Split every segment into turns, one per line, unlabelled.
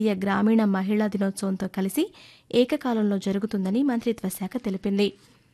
జాతీయ గ్రామీణ మహిళా దినోత్సవంతో కలిసి ఏకకాలంలో జరుగుతుందని మంత్రిత్వ శాఖ తెలిపింది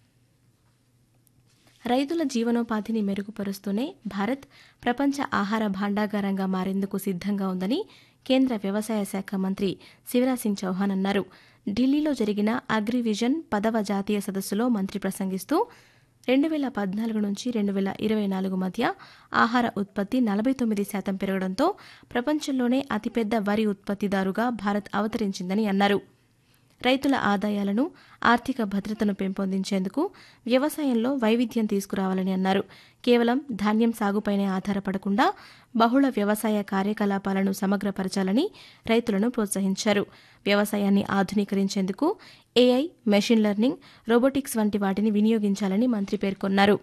రైతుల జీవనోపాధిని మెరుగుపరుస్తూనే భారత్ ప్రపంచ ఆహార భాండాగారంగా మారేందుకు సిద్దంగా ఉందని కేంద్ర వ్యవసాయ శాఖ మంత్రి శివరాజ్ సింగ్ చౌహాన్ అన్నారు ఢిల్లీలో జరిగిన అగ్రివిజన్ పదవ జాతీయ సదస్సులో మంత్రి ప్రసంగిస్తూ రెండు వేల పద్నాలుగు నుంచి రెండు వేల ఇరవై నాలుగు మధ్య ఆహార ఉత్పత్తి నలభై తొమ్మిది శాతం పెరగడంతో ప్రపంచంలోనే అతిపెద్ద వరి ఉత్పత్తిదారుగా భారత్ అవతరించిందని అన్నారు రైతుల ఆదాయాలను ఆర్థిక భద్రతను పెంపొందించేందుకు వ్యవసాయంలో వైవిధ్యం తీసుకురావాలని అన్నారు కేవలం ధాన్యం సాగుపైనే ఆధారపడకుండా బహుళ వ్యవసాయ కార్యకలాపాలను సమగ్రపరచాలని రైతులను ప్రోత్సహించారు వ్యవసాయాన్ని ఆధునీకరించేందుకు ఏఐ మెషిన్ లెర్నింగ్ రోబోటిక్స్ వంటి వాటిని వినియోగించాలని మంత్రి పేర్కొన్నారు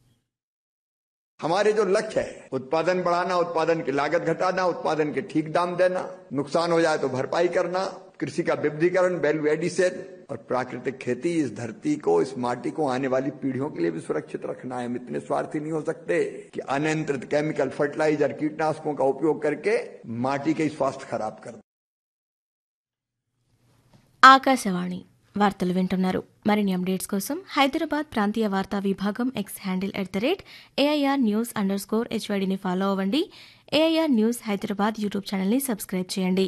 हमारे जो लक्ष्य है उत्पादन बढ़ाना उत्पादन की लागत घटाना उत्पादन के ठीक दाम देना नुकसान हो जाए तो भरपाई करना कृषि का विविधीकरण वैल्यू एडिशन और प्राकृतिक खेती इस धरती को इस माटी को आने वाली पीढ़ियों के लिए भी सुरक्षित रखना है हम इतने स्वार्थी नहीं हो सकते कि अनियंत्रित केमिकल फर्टिलाइजर कीटनाशकों का उपयोग करके माटी के स्वास्थ्य खराब कर
ఆకాశవాణి వార్తలు వింటున్నారు మరిన్ని అప్డేట్స్ కోసం హైదరాబాద్ ప్రాంతీయ వార్తా విభాగం X handle at the rate AIR news underscore హెచ్వైడిని ఫాలో అవ్వండి ఏఐఆర్ న్యూస్ హైదరాబాద్ యూట్యూబ్ ఛానల్ని సబ్స్క్రైబ్ చేయండి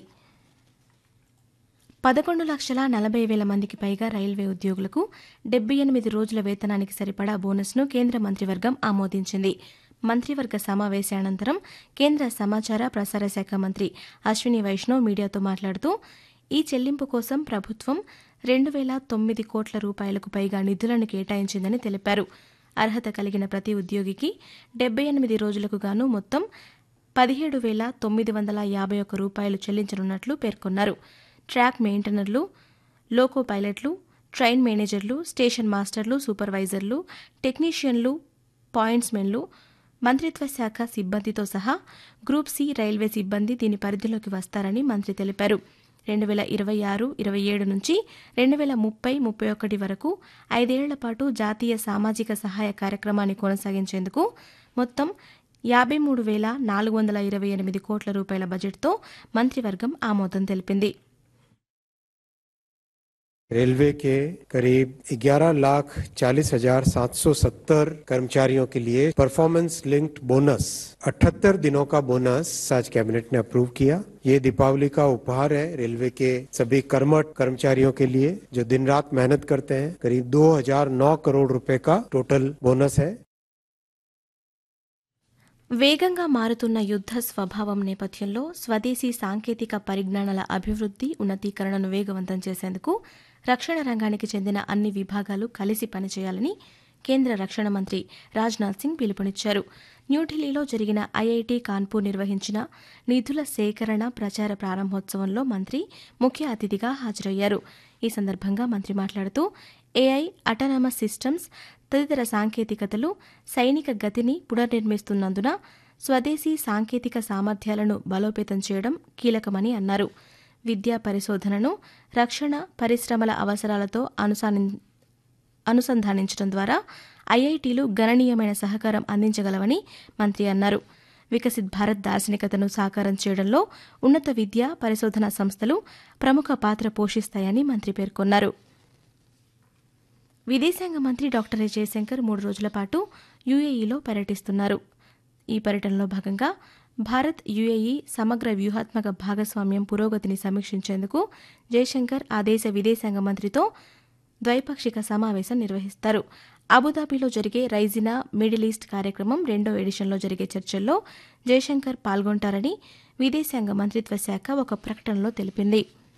పదకొండు లక్షల నలభై వేల మందికి పైగా రైల్వే ఉద్యోగులకు డెబ్బై ఎనిమిది రోజుల వేతనానికి సరిపడా బోనస్ను కేంద్ర మంత్రివర్గం ఆమోదించింది మంత్రివర్గ సమావేశానంతరం కేంద్ర సమాచార ప్రసార శాఖ మంత్రి అశ్విని వైష్ణవ్ మీడియాతో మాట్లాడుతూ ఈ చెల్లింపు కోసం ప్రభుత్వం రెండు వేల తొమ్మిది కోట్ల రూపాయలకు పైగా నిధులను కేటాయించిందని తెలిపారు అర్హత కలిగిన ప్రతి ఉద్యోగికి డెబ్బై ఎనిమిది రోజులకు గాను మొత్తం పదిహేడు వేల తొమ్మిది వందల యాభై ఒక్క రూపాయలు చెల్లించనున్నట్లు పేర్కొన్నారు ట్రాక్ మెయింటెనర్లు లోకో పైలట్లు ట్రైన్ మేనేజర్లు స్టేషన్ మాస్టర్లు సూపర్వైజర్లు టెక్నీషియన్లు పాయింట్స్మెన్లు మంత్రిత్వ శాఖ సిబ్బందితో సహా గ్రూప్ సి రైల్వే సిబ్బంది దీని పరిధిలోకి వస్తారని మంత్రి తెలిపారు రెండు వేల ఇరవై ఆరు ఇరవై ఏడు నుంచి రెండు వేల ముప్పై ముప్పై ఒకటి వరకు ఐదేళ్ల పాటు జాతీయ సామాజిక సహాయ కార్యక్రమాన్ని కొనసాగించేందుకు మొత్తం యాభై మూడు వేల నాలుగు వందల ఇరవై ఎనిమిది కోట్ల రూపాయల బడ్జెట్తో మంత్రివర్గం ఆమోదం తెలిపింది
रेलवे के करीब 11 लाख चालीस हजार सात सौ सत्तर कर्मचारियों के लिए परफॉर्मेंस लिंक्ड बोनस 78 दिनों का बोनस आज कैबिनेट ने अप्रूव किया ये दीपावली का उपहार है रेलवे के सभी कर्मठ कर्मचारियों के लिए जो दिन रात मेहनत करते हैं करीब 2009 करोड़ रुपए का टोटल बोनस है
వేగంగా మారుతున్న యుద్ధ స్వభావం నేపథ్యంలో స్వదేశీ సాంకేతిక పరిజ్ఞానాల అభివృద్ది ఉన్నతీకరణను వేగవంతం చేసేందుకు రక్షణ రంగానికి చెందిన అన్ని విభాగాలు కలిసి పనిచేయాలని కేంద్ర రక్షణ మంత్రి రాజ్నాథ్ సింగ్ పిలుపునిచ్చారు న్యూఢిల్లీలో జరిగిన ఐఐటి కాన్పూర్ నిర్వహించిన నిధుల సేకరణ ప్రచార ప్రారంభోత్సవంలో మంత్రి ముఖ్య అతిథిగా హాజరయ్యారు ఈ సందర్భంగా మంత్రి మాట్లాడుతూ ఏఐ అటానమస్ సిస్టమ్స్ తదితర సాంకేతికతలు సైనిక గతిని పునర్నిర్మిస్తున్నందున స్వదేశీ సాంకేతిక సామర్థ్యాలను బలోపేతం చేయడం కీలకమని అన్నారు విద్యా పరిశోధనను రక్షణ పరిశ్రమల అవసరాలతో అనుసాని అనుసంధానించడం ద్వారా ఐఐటీలు గణనీయమైన సహకారం అందించగలవని మంత్రి అన్నారు వికసిత్ భారత్ దార్శనికతను సాకారం చేయడంలో ఉన్నత విద్య పరిశోధన సంస్థలు ప్రముఖ పాత్ర పోషిస్తాయని మంత్రి పేర్కొన్నారు విదేశాంగ మంత్రి డాక్టర్ ఎస్ జయశంకర్ మూడు రోజుల పాటు యుఏఈలో పర్యటిస్తున్నారు ఈ పర్యటనలో భాగంగా భారత్ యుఏఈ సమగ్ర వ్యూహాత్మక భాగస్వామ్యం పురోగతిని సమీక్షించేందుకు జయశంకర్ ఆ దేశ విదేశాంగ మంత్రితో ద్వైపాక్షిక సమావేశం నిర్వహిస్తారు అబుదాబిలో జరిగే రైజినా మిడిల్ ఈస్ట్ కార్యక్రమం రెండో ఎడిషన్లో జరిగే చర్చల్లో జయశంకర్ పాల్గొంటారని విదేశాంగ మంత్రిత్వ శాఖ ఒక ప్రకటనలో తెలిపింది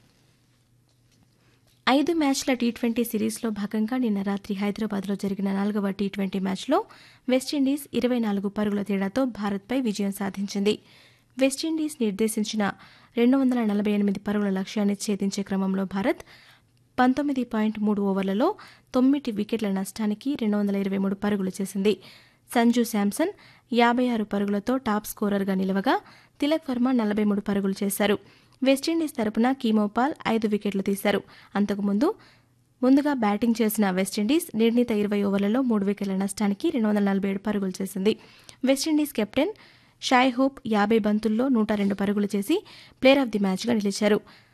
ఐదు మ్యాచ్ల టీ ట్వంటీ సిరీస్లో భాగంగా నిన్న రాత్రి హైదరాబాద్లో జరిగిన నాలుగవ టీ ట్వంటీ మ్యాచ్లో వెస్టిండీస్ ఇరవై నాలుగు పరుగుల తేడాతో భారత్పై విజయం సాధించింది వెస్టిండీస్ నిర్దేశించిన రెండు వందల నలభై ఎనిమిది పరుగుల లక్ష్యాన్ని ఛేదించే క్రమంలో భారత్ పంతొమ్మిది పాయింట్ మూడు ఓవర్లలో తొమ్మిది వికెట్ల నష్టానికి రెండు వందల ఇరవై మూడు పరుగులు చేసింది సంజు శాంసన్ యాభై ఆరు పరుగులతో టాప్ స్కోరర్గా నిలవగా తిలక్ వర్మ నలభై మూడు పరుగులు చేశారు వెస్టిండీస్ తరపున కీమోపాల్ ఐదు వికెట్లు తీశారు అంతకుముందు ముందుగా బ్యాటింగ్ చేసిన వెస్టిండీస్ నిర్ణీత ఇరవై ఓవర్లలో మూడు వికెట్ల నష్టానికి రెండు వందల నలభై ఏడు పరుగులు చేసింది వెస్టిండీస్ కెప్టెన్ షాయ్ హోప్ యాభై బంతుల్లో నూట రెండు పరుగులు చేసి ప్లేయర్ ఆఫ్ ది మ్యాచ్గా నిలిచారు